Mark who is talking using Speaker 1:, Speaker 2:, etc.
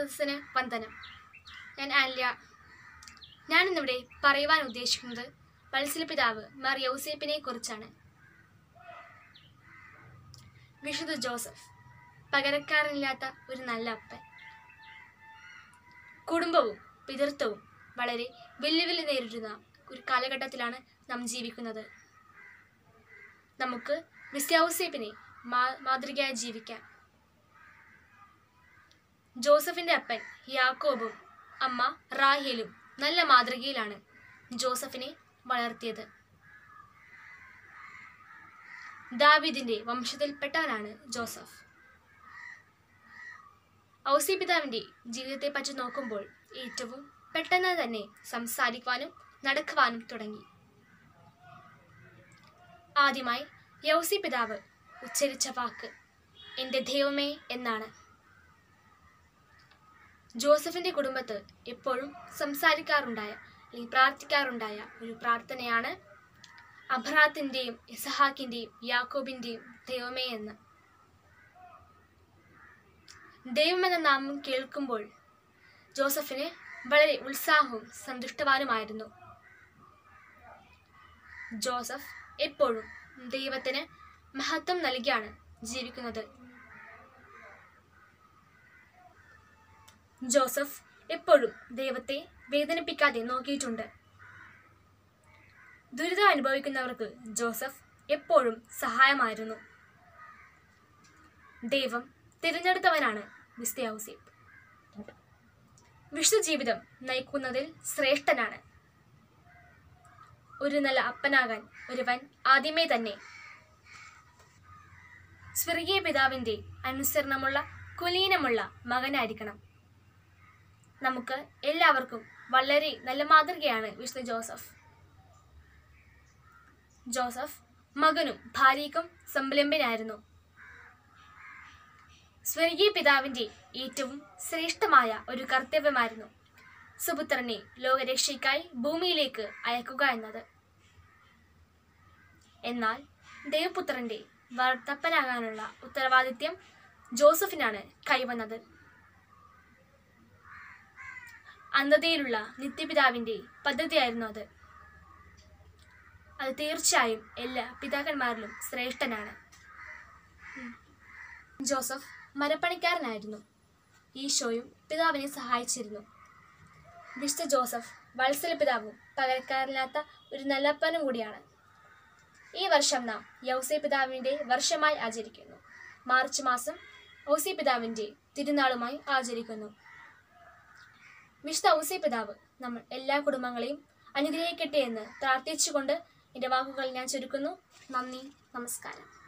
Speaker 1: സദസ്സിന് വന്ദനം ഞാൻ ആല്യ ഞാനിന്നിവിടെ പറയുവാൻ ഉദ്ദേശിക്കുന്നത് വത്സല പിതാവ് മാർ യൗസേപ്പിനെ കുറിച്ചാണ് വിശുദ്ധ ജോസഫ് പകരക്കാരനില്ലാത്ത ഒരു നല്ല അപ്പൻ കുടുംബവും പിതൃത്വവും വളരെ വെല്ലുവിളി നേരിടുന്ന ഒരു കാലഘട്ടത്തിലാണ് നാം ജീവിക്കുന്നത് നമുക്ക് വിശ്വാസേപ്പിനെ മാ മാതൃകയായി ജീവിക്കാം ജോസഫിന്റെ അപ്പൻ യാക്കോബും അമ്മ റാഹേലും നല്ല മാതൃകയിലാണ് ജോസഫിനെ വളർത്തിയത് ദാവിദിന്റെ വംശത്തിൽപ്പെട്ടവനാണ് ജോസഫ് ഔസി പിതാവിന്റെ ജീവിതത്തെ പറ്റി നോക്കുമ്പോൾ ഏറ്റവും പെട്ടെന്ന് തന്നെ സംസാരിക്കുവാനും നടക്കുവാനും തുടങ്ങി ആദ്യമായി യൗസി പിതാവ് ഉച്ചരിച്ച വാക്ക് എൻ്റെ ദൈവമേ എന്നാണ് ജോസഫിന്റെ കുടുംബത്ത് എപ്പോഴും സംസാരിക്കാറുണ്ടായ അല്ലെങ്കിൽ പ്രാർത്ഥിക്കാറുണ്ടായ ഒരു പ്രാർത്ഥനയാണ് അബ്രാത്തിൻ്റെയും ഇസഹാക്കിൻ്റെയും യാക്കോബിൻ്റെയും ദൈവമേ എന്ന് ദൈവമെന്ന നാമം കേൾക്കുമ്പോൾ ജോസഫിന് വളരെ ഉത്സാഹവും സന്തുഷ്ടവാനുമായിരുന്നു ജോസഫ് എപ്പോഴും ദൈവത്തിന് മഹത്വം നൽകിയാണ് ജീവിക്കുന്നത് ജോസഫ് എപ്പോഴും ദൈവത്തെ വേദനിപ്പിക്കാതെ നോക്കിയിട്ടുണ്ട് ദുരിതം അനുഭവിക്കുന്നവർക്ക് ജോസഫ് എപ്പോഴും സഹായമായിരുന്നു ദൈവം തിരഞ്ഞെടുത്തവനാണ് മിസ്റ്റർ ഔസേപ്പ് വിശുദ്ധ ജീവിതം നയിക്കുന്നതിൽ ശ്രേഷ്ഠനാണ് ഒരു നല്ല അപ്പനാകാൻ ഒരുവൻ ആദ്യമേ തന്നെ സ്വർഗീയ പിതാവിൻ്റെ അനുസരണമുള്ള കുലീനമുള്ള മകനായിരിക്കണം നമുക്ക് എല്ലാവർക്കും വളരെ നല്ല മാതൃകയാണ് വിഷ്ണു ജോസഫ് ജോസഫ് മകനും ഭാര്യയ്ക്കും സംലംബനായിരുന്നു സ്വർഗീയ പിതാവിൻ്റെ ഏറ്റവും ശ്രേഷ്ഠമായ ഒരു കർത്തവ്യമായിരുന്നു സുപുത്രനെ ലോകരക്ഷയ്ക്കായി ഭൂമിയിലേക്ക് അയക്കുക എന്നത് എന്നാൽ ദേവപുത്രന്റെ വർത്തപ്പനാകാനുള്ള ഉത്തരവാദിത്യം ജോസഫിനാണ് കൈവന്നത് അന്ധതയിലുള്ള നിത്യപിതാവിൻ്റെ പദ്ധതിയായിരുന്നു അത് അത് തീർച്ചയായും എല്ലാ പിതാക്കന്മാരിലും ശ്രേഷ്ഠനാണ് ഉം. ജോസഫ് മരപ്പണിക്കാരനായിരുന്നു ഈശോയും പിതാവിനെ സഹായിച്ചിരുന്നു വിശുദ്ധ ജോസഫ് വത്സല പിതാവും പകരക്കാരില്ലാത്ത ഒരു നല്ലപ്പനും കൂടിയാണ് ഈ വർഷം നാം യൗസേ പിതാവിൻ്റെ വർഷമായി ആചരിക്കുന്നു മാർച്ച് മാസം ഔസേ പിതാവിൻ്റെ തിരുനാളുമായി ആചരിക്കുന്നു വിശുദ്ധ ഔസേ പിതാവ് നമ്മൾ എല്ലാ കുടുംബങ്ങളെയും അനുഗ്രഹിക്കട്ടെ എന്ന് പ്രാർത്ഥിച്ചുകൊണ്ട് എൻ്റെ വാക്കുകൾ ഞാൻ ചുരുക്കുന്നു നന്ദി നമസ്കാരം